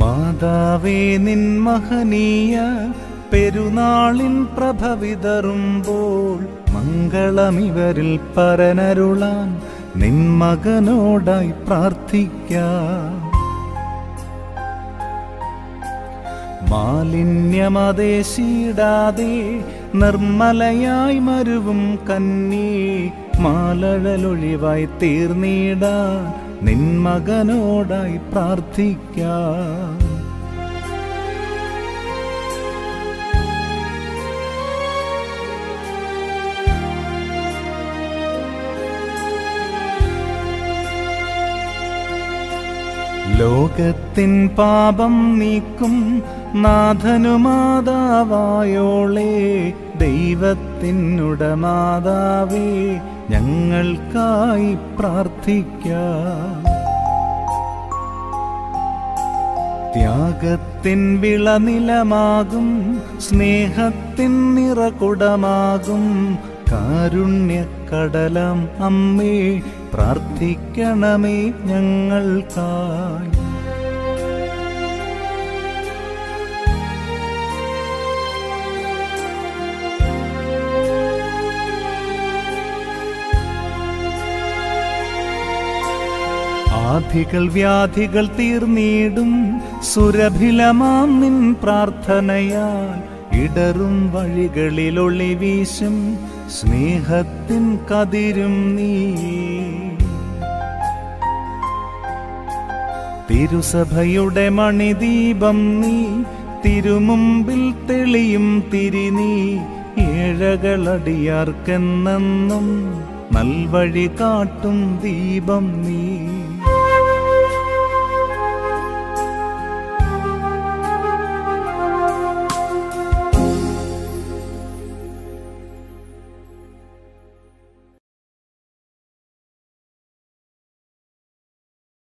മാതാവേ നിൻ മഹനീയ പെരുന്നാളിൻ പ്രഭ വിതറുമ്പോൾ മംഗളമിവരിൽ പരനരുളാൻ നിൻ മകനോടായി പ്രാർത്ഥിക്കാം മാലിന്യമതേശീടാതെ നിർമ്മലയായി മരുവും കന്നി മാലഴലൊഴിവായി തീർന്നിടാൻ നിൻ മകനോടായി പ്രാർത്ഥിക്കാം ലോകത്തിൻ പാപം നീക്കും നാഥനുമാതാവായോളെ ദൈവത്തിനുടമാതാവേ ഞങ്ങൾക്കായി പ്രാർത്ഥിക്കാം ത്യാഗത്തിൻ വിളനിലമാകും സ്നേഹത്തിൻ നിറകുടമാകും കാരുണ്യക്കടലം അമ്മേ പ്രാർത്ഥിക്കണമേ ഞങ്ങൾക്കായി ആധികൾ വ്യാധികൾ തീർന്നിടും സുരഭിലമാം നിൻ പ്രാർത്ഥനയാൽ ഇടറും വഴികളിൽ ഒളിവീശും സ്നേഹത്തിൻ കതിരും നീ തിരുസഭയുടെ മണിദീപം നീ തിരുമുമ്പിൽ തെളിയും തിരിനീ ഏഴകളടിയാർക്കെന്നെന്നും നൽവഴി കാട്ടും ദീപം നീ